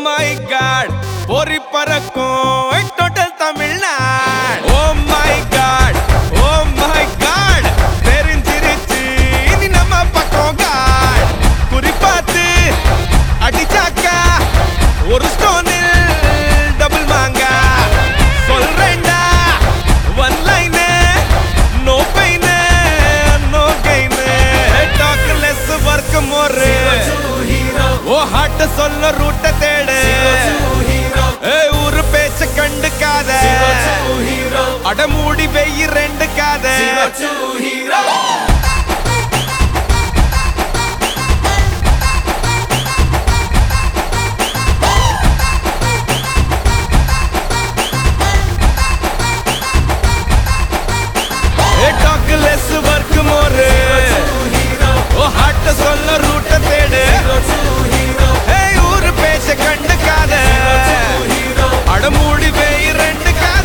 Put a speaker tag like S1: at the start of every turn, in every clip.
S1: my God பொறி பறக்கும் total Tamil Nadu oh my God oh my God தெரிஞ்சிருச்சு இனி நம்ம பக்கம் காட் குறிப்பாத்து அடிச்சாக்கா ஒரு ஸ்டோனில் டபுள் மாங்கா சொல்றேன்டா one line no pain no gain talk less work more oh ஹாட்ட சொல்ல ரூட்ட தேடு ஏய் ஊரு பேச்ச கண்டுக்காத அடமூடி வெயி ரெண்டு காத டாக்லெஸ் ஒர்க் மோரு ஓ ஹாட்ட சொல்ல ரூட்ட தேடு ஏய் ஊரு பேச்ச கண்டுக்காத அடமூடி வெயி ரெண்டு காத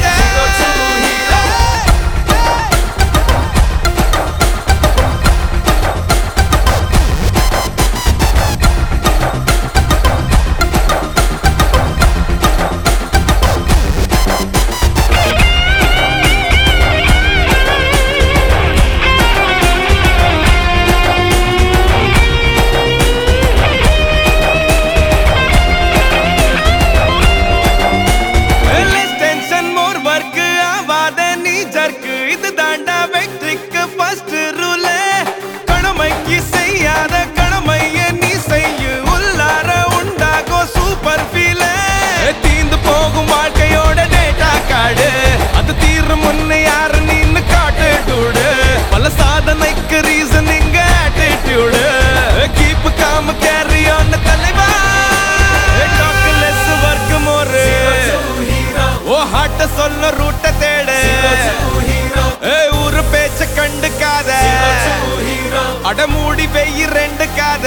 S1: Less tension, more work ஆவாத நீ ஜர்க்கு இது தாண்டா வெற்றிக்கு ஃபர்ஸ்ட் ரூல் கடமைக்கு செய்யாத கடமைய நீ செய்யு உள்ளார உண்டாகும் சூப்பர் ஃபீல் தீந்து போகும் வாழ்க்கையோட டேட்டா கார்டு அது தீரும் முன்ன யாரு நின்னு காட்டு டூடு பல சாதனைக்கு ரீசன் இங்க attitude keep calm carry on தலைவா டாக்லெஸ் ஒர்க் மோரு ஓ ஹாட்ட சொல்ல ரூட்ட தேடு ஏய் ஊரு பேச்ச கண்டுக்காத அடமூடி வெயி ரெண்டு காத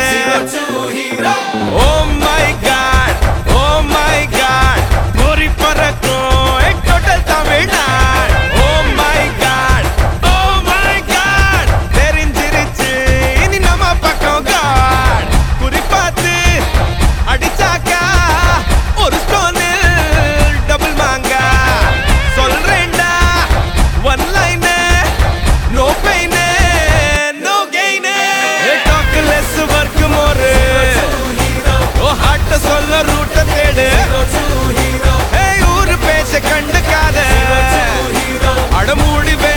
S1: oh my God oh my God பொறி பறக்கும் total Tamil Nadu oh my God oh my God தெரிஞ்சிருச்சு இனி நம்ம பக்கம் காட் குறிப்பாத்து அடிச்சாக்கா ஒரு ஸ்டோனில் டபுள் மாங்கா சொல்றேன்டா one line no pain no gain talk less work more oh ஹாட்ட சொல்ல ரூட்ட தேடு ஏய் ஊரு பேச்ச கண்டுக்காத அடமூடி